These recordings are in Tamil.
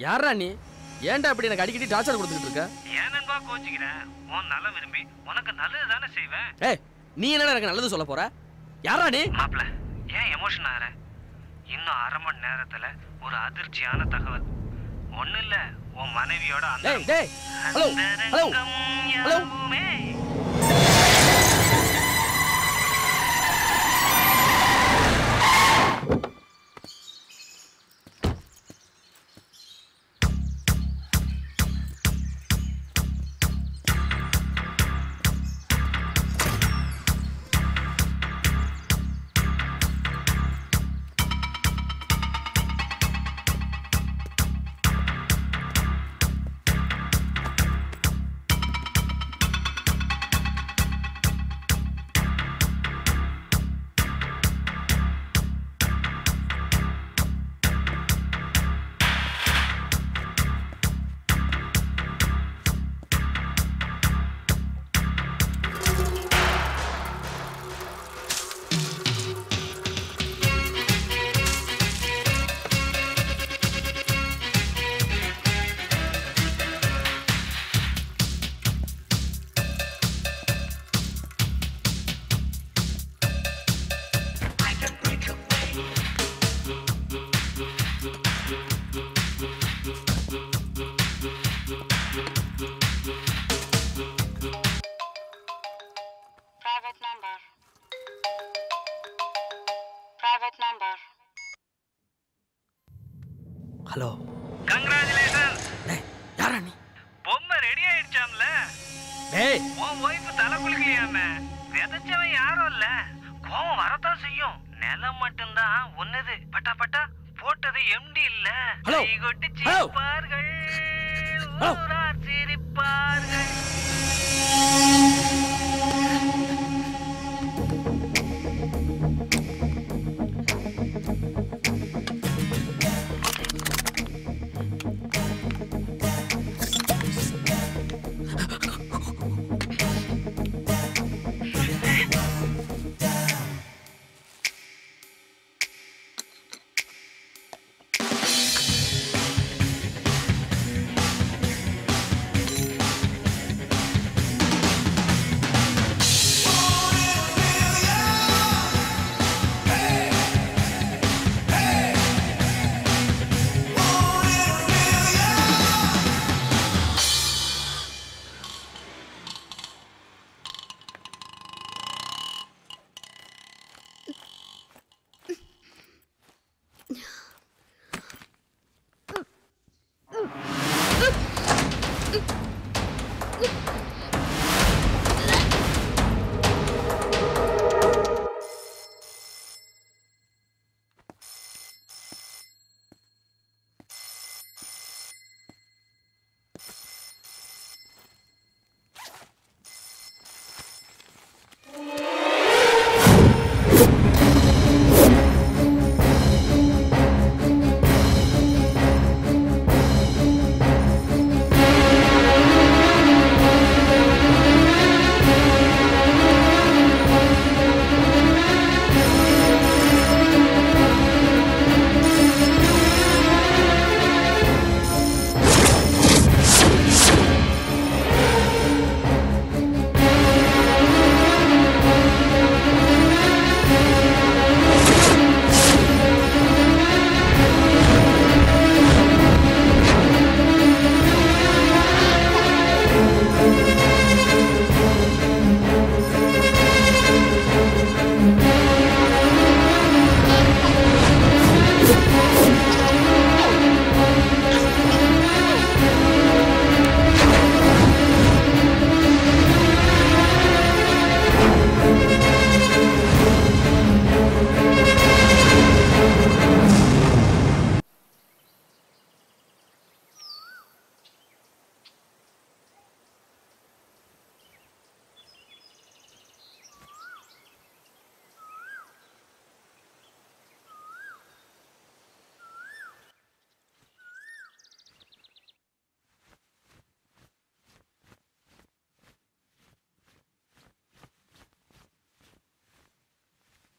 யாரா நீ ஏன்டா இப்படி எனக்கு அடிக்கடி டார்ச்சர் கொடுத்துட்டு இருக்க ஏன் நண்பா கோச்சிக்கிற உன் நல்ல விரும்பி உனக்கு நல்லது தானே செய்வேன் ஏய் நீ என்னடா எனக்கு நல்லது சொல்ல போற யாரா நீ மாப்ள ஏன் எமோஷன் ஆகிற இன்னும் அரை மணி நேரத்துல ஒரு அதிர்ச்சியான தகவல் ஒண்ணு இல்ல உன் மனைவியோட அந்த டேய் டேய் hello hello hello Private number. Private number. Hello congratulation டேய் யாரா நீ பொம்மை ரெடி ஆயிடுச்சாம்ல டேய் உன் ஒய்ஃப் தலை குளிக்கலையாம விதைச்சவன் யாரும் இல்ல கோவம் வரத்தான் செய்யும் நிலம் மட்டும்தான் ஒண்ணுது பட்டா பட்டா போட்டது எம்டி இல்ல ஹலோ. கைகொட்டி ஹலோ. சிரிப்பார்கள் ஹலோ. ஊரார் சிரிப்பார்கள்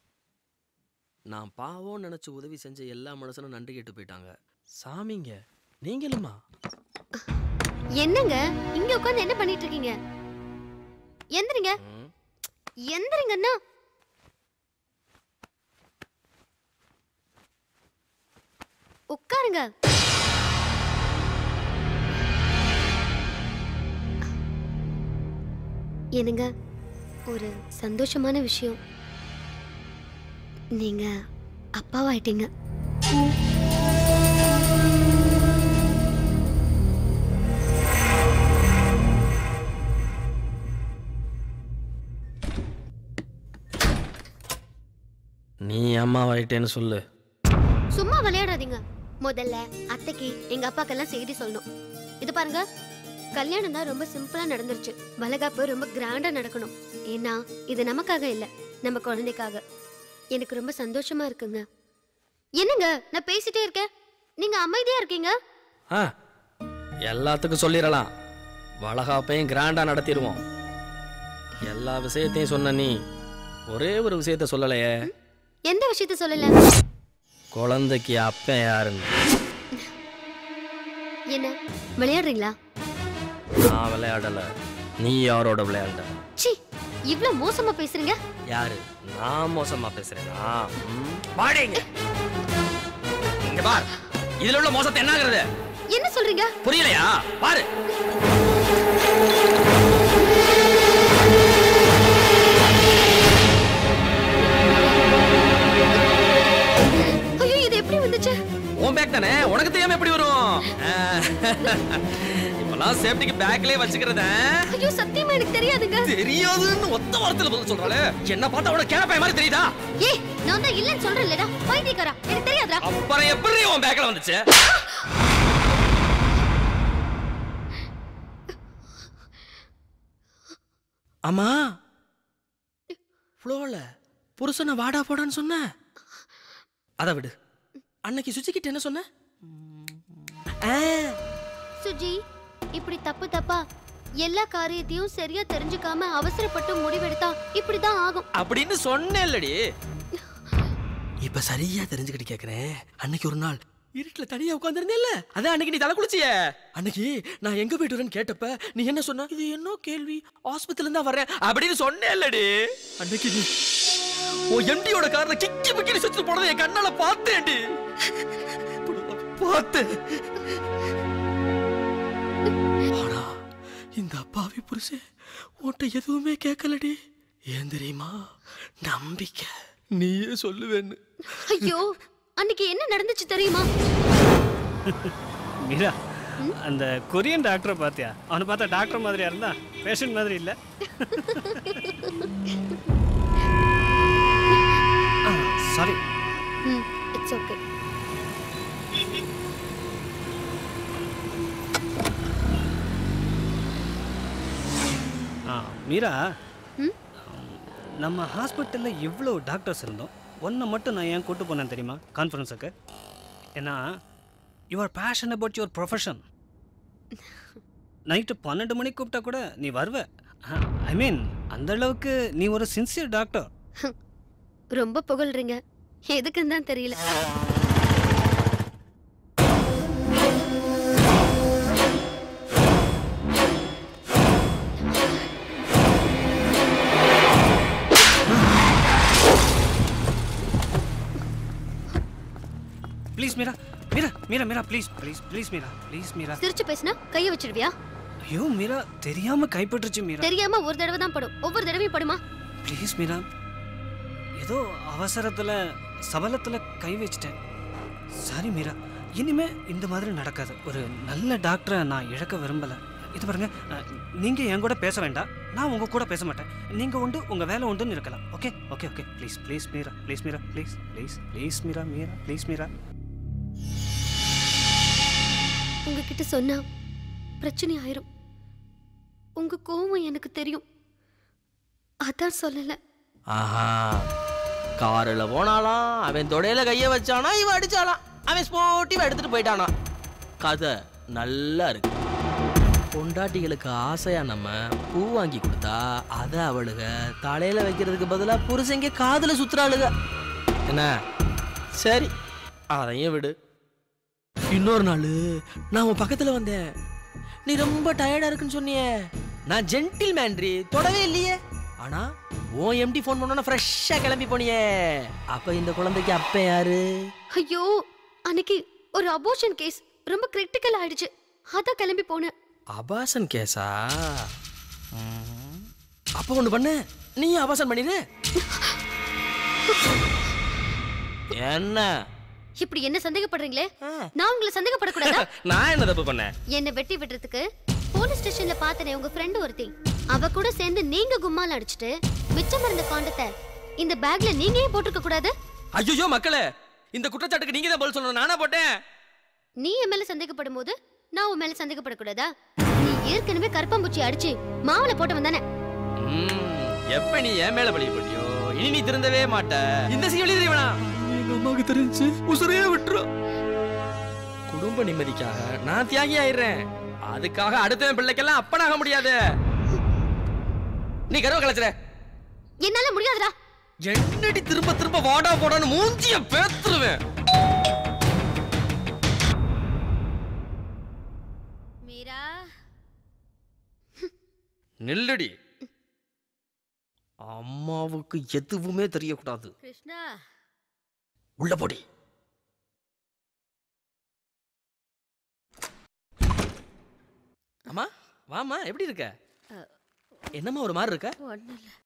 நான் பாவம் நினைச்சு உதவி செஞ்ச எல்லா மனுஷனும் நன்றி கேட்டு போயிட்டாங்க சாமிங்க நீங்களுமா என்னங்க இங்க உட்கார்ந்து என்ன பண்ணிட்டு இருக்கீங்க எந்திரிங்க ம். எந்திரிங்கண்ணா உட்காருங்க என்னங்க ஒரு சந்தோஷமான விஷயம் நீங்க அப்பாவாயிட்டீங்க நீ அம்மாவாயிட்டேன்னு சொல்லு சும்மா விளையாடாதீங்க முதல்ல அத்தைக்கு எங்க அப்பாக்கெல்லாம் செய்தி சொல்லணும் இது பாருங்க கல்யாணம் தான் ரொம்ப சிம்பிளா நடந்துருச்சு வளகாப்பு ரொம்ப கிராண்டா நடக்கணும் ஏன்னா இது நமக்காக இல்ல நம்ம குழந்தைக்காக எனக்கு ரொம்ப சந்தோஷமா இருக்குங்க என்னங்க நான் பேசிட்டே இருக்கேன் நீங்க அமைதியா இருக்கீங்க ஆ எல்லாத்துக்கும் சொல்லிடலாம் வளகாப்பையும் கிராண்டா நடத்திடுவோம் எல்லா விஷயத்தையும் சொன்ன நீ ஒரே ஒரு விஷயத்த சொல்லலையே எந்த விஷயத்த சொல்லல குழந்தைக்கு அப்பன் யாருன்னு என்ன விளையாடுறீங்களா நான் விளையாடல நீ யாரோட விளையாண்ட சி இவ்ளோ மோசமா பேசுறீங்க யாரு நான் மோசமா பேசுறேனா ம், வாடி இங்க. இங்க பார் இதுல உள்ள மோசத்தை என்னங்கிறது என்ன சொல்றீங்க புரியலையா பாரு ஐயோ இது எப்படி வந்துச்சு உன் பேக் தானே உனக்கு தெரியாம எப்படி வரும் ஆ, இப்பெல்லாம் சேஃப்டிக்கு பேக்லயே வச்சுக்கிறத ஐயோ சத்தியமா எனக்கு தெரியாதுங்க தெரியாதுன்னு ஒத்த வாரத்துல பதில் சொல்றாளே என்ன பார்த்தா உனக்கு கேப்பை மாதிரி தெரியுதா ஏய் நான் தான் இல்லன்னு சொல்றேன் இல்லடா பைத்தியக்காரா எனக்கு தெரியாதா அப்புறம் எப்படி உன் பேக்ல வந்துச்சு ஆமா ஃப்ளோல புருஷனை வாடா போடான்னு சொன்ன அதை விடு அன்னைக்கு சுச்சிக்கிட்ட என்ன சொன்ன ஆ, சுஜி இப்படி தப்பு தப்பா எல்லா காரியத்தையும் சரியா தெரிஞ்சுக்காம அவசரப்பட்டு முடிவெடுத்தா இப்படிதான் ஆகும் அப்படின்னு சொன்னேன்லடி இப்ப சரியா தெரிஞ்சுக்கிட்டு கேக்குறேன் அன்னைக்கு ஒரு நாள் இருட்டுல தனியா உட்கார்ந்திருந்தேல்ல அதான் அன்னைக்கு நீ தலை குளிச்சிய அன்னைக்கு நான் எங்க போயிட்டு வரேன்னு கேட்டப்ப நீ என்ன சொன்ன இது என்ன கேள்வி ஆஸ்பத்திரில இருந்தா வர்றேன் அப்படின்னு சொன்னேன்லடி அன்னைக்கு நீ ஓ எம்டியோட கார்ல கிக்கி பிக்கி சுத்தி போனதை என் கண்ணால பார்த்தேன்டி பார்த்தேன் ஆனா இந்த அப்பாவி புருஷன் உன்கிட்ட எதுவுமே கேட்கலடி ஏன் தெரியுமா நம்பிக்கை நீயே சொல்லுவேன்னு ஐயோ அன்னைக்கு என்ன நடந்துச்சு தெரியுமா மீரா அந்த கொரியன் டாக்டரை பார்த்தியா அவனை பார்த்தா டாக்டர் மாதிரியா இருந்தா பேஷண்ட் மாதிரி இல்ல சாரி ம் இட்ஸ் ஓகே ஆ மீரா ம்? நம்ம ஹாஸ்பிட்டலில் இவ்வளோ டாக்டர்ஸ் இருந்தோம் ஒன்றை மட்டும் நான் ஏன் கூட்டு போனேன் தெரியுமா கான்ஃபரன்ஸுக்கு ஏன்னா your passion about your profession night பன்னெண்டு மணிக்கு கூப்பிட்டா கூட நீ வருவ ஐ மீன் அந்த அளவுக்கு நீ ஒரு சின்சியர் டாக்டர் ரொம்ப புகழ்றீங்க எதுக்குன்னு தான் தெரியல please Meera Meera Meera Meera please please please Meera please Meera சிரிச்சு பேசினா கைய வச்சிடுவியா ஐயோ மீரா தெரியாம கைப்பற்றுச்சு மீரா தெரியாம ஒரு தடவை தான் படும் ஒவ்வொரு தடவையும் படுமா ப்ளீஸ் மீரா ஏதோ அவசரத்துல சபலத்துல கை வச்சிட்டேன் சாரி மீரா இனிமே இந்த மாதிரி நடக்காது ஒரு நல்ல டாக்டரை நான் இழக்க விரும்பல இது பாருங்க அஹ், நீங்க என் கூட பேச வேண்டாம் நான் உங்க கூட பேச மாட்டேன் நீங்க உண்டு உங்க வேலை உண்டுன்னு இருக்கலாம் okay okay okay please please Meera please Meera please please please Meera Meera please Meera உங்ககிட்ட சொன்னா பிரச்சனை ஆயிரும் உங்க கோவம் எனக்கு தெரியும் அதான் சொல்லல ஆஹா காரில் போனாலாம் அவன் தொடையில கைய வச்சானா இவன் அடிச்சாலாம் அவன் ஸ்போர்ட்டிவ் எடுத்துட்டு போயிட்டானா கதை நல்லா இருக்கு பொண்டாட்டிகளுக்கு ஆசையா நம்ம பூ வாங்கி கொடுத்தா அதை அவளுக தலையில வைக்கிறதுக்கு பதிலா புருஷங்க காதுல சுத்துறாளுக என்ன சரி அதையும் விடு இன்னொரு நாள் நான் உன் பக்கத்துல வந்தேன் நீ ரொம்ப டயர்டா இருக்குன்னு சொன்னியே நான் ஜென்டில் மேன்ரி தொடவே இல்லையே ஆனா உன் எம்டி ஃபோன் பண்ணோன்னா ஃப்ரெஷ்ஷா கிளம்பி போனியே அப்ப இந்த குழந்தைக்கு அப்ப யாரு ஐயோ அன்னைக்கு ஒரு அபோஷன் கேஸ் ரொம்ப கிரிட்டிக்கல் ஆயிடுச்சு அதான் கிளம்பி போனேன் அபாசன் கேஸா ம். அப்ப ஒண்ணு பண்ணு நீ அபாசன் பண்ணிடு என்ன இப்படி என்ன சந்தேகப்படுறீங்களே ஆ. நான் உங்களை சந்தேகப்படக்கூடாதா நான் என்ன தப்பு பண்ணேன் என்ன வெட்டி விடுறதுக்கு போலீஸ் ஸ்டேஷன்ல பார்த்தனே உங்க ஃப்ரெண்ட் ஒருத்தி அவ கூட சேர்ந்து நீங்க கும்மால அடிச்சிட்டு மிச்சம் இருந்த காண்டத்தை இந்த பேக்ல நீங்க ஏன் போட்டிருக்க கூடாது ஐயோ மக்களே இந்த குற்றச்சாட்டுக்கு நீங்க தான் பதில் சொல்லணும் நானா போட்டேன் நீ என் மேல சந்தேகப்படும் போது நான் உன் மேல சந்தேகப்படக்கூடாதா நீ ஏற்கனவே கருப்பாம்பூச்சி அடிச்சு மாவுல போட்டவன் தானே ம், எப்ப நீ என் மேல பழி போட்டியோ இனி நீ திருந்தவே மாட்ட இந்த சீ எழுதி வேணா எங்க அம்மாவுக்கு தெரிஞ்சு உசுரையே விட்டுரும் குடும்ப நிம்மதிக்காக நான் தியாகி ஆயிடுறேன் அதுக்காக அடுத்தவன் பிள்ளைக்கெல்லாம் அப்பனாக முடியாது நீ கருவ கலைச்சிற என்னால முடியாதுடா என்னடி திரும்ப திரும்ப வாடா போடான்னு மூஞ்சிய பேத்துருவேன் மீரா நில்லடி அம்மாவுக்கு எதுவுமே தெரியக்கூடாது கிருஷ்ணா உள்ள போடி அம்மா வாம்மா எப்படி இருக்க என்னம்மா ஒரு மாதிரி இருக்க ஒன்னும் இல்ல